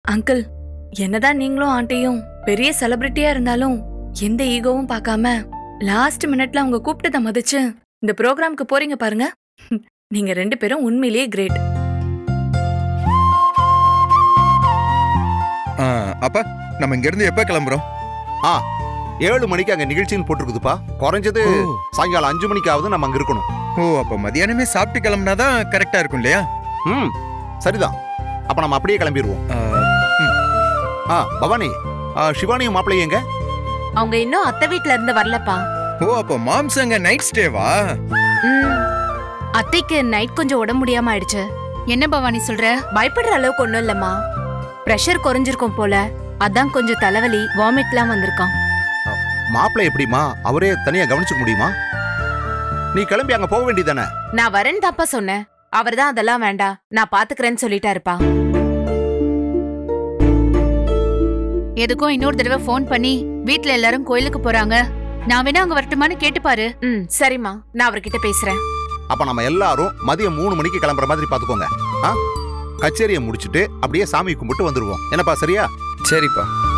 Uncle என்னதான் நீங்களும் ஆண்டியும் பெரிய செலிபிரிட்டியா இருந்தாலும் எந்த ஈகோவும் பார்க்காம லாஸ்ட் மினிட்ல அவங்க கூப்பிட்டதை மதிச்சு இந்த ப்ரோக்ராம்க்கு போறீங்க பாருங்க நீங்க ரெண்டு பேரும் உண்மையிலேயே கிரேட் ஆ, அப்பா நம்ம இங்க இருந்து எப்ப கிளம்புறோம் ஏழு மணிக்கு அங்க நிகழ்ச்சின்னு போட்டிருக்குதுப்பா குறைஞ்சது ஓ. சாயங்காலம் அஞ்சு மணிக்காவது நம்ம அங்க இருக்கணும் ஓ அப்ப மதியானமே சாப்பிட்டு கிளம்புனாதான் கரெக்டா இருக்கும் இல்லையா ம் சரிதான் அப்ப நம்ம அப்படியே கிளம்பிடுவோம் ஆ, ஆ பவானி ஆ, சிவானியும் மாப்பிள்ளையும் எங்க அவங்க இன்னும் அத்தை வீட்ல இருந்து வரலப்பா ஓ அப்ப மாம்ஸ் அங்க நைட் ஸ்டேவா ம். அத்தைக்கு நைட் கொஞ்சம் உடம்பு முடியாம ஆயிடுச்சு என்ன பவானி சொல்ற பயப்படுற அளவுக்கு ஒண்ணும் இல்லம்மா பிரஷர் குறைஞ்சிருக்கும் போல அதான் கொஞ்சம் தலைவலி வாமிட்லாம் வந்திருக்கான் மாப்பிள்ளை எப்படிமா அவரே தனியா கவனிச்சுக்க முடியுமா நீ கிளம்பி அங்க போக வேண்டியதானே நான் வரேன்னு தாப்பா சொன்னேன் அவர்தான் அதெல்லாம் வேண்டாம் நான் பாத்துக்கிறேன்னு சொல்லிட்டாருப்பா எதுக்கும் இன்னொரு தடவை ஃபோன் பண்ணி வீட்ல எல்லாரும் கோயிலுக்கு போறாங்க நான் வேணா அங்க வரட்டுமான்னு கேட்டு பாரு ம் சரிம்மா நான் அவர்கிட்ட பேசுறேன் அப்ப நம்ம எல்லாரும் மதியம் மூணு மணிக்கு கிளம்புற மாதிரி பாத்துக்கோங்க ஆ கச்சேரியை முடிச்சிட்டு அப்படியே சாமி கும்பிட்டு வந்துருவோம் என்னப்பா சரியா சரிப்பா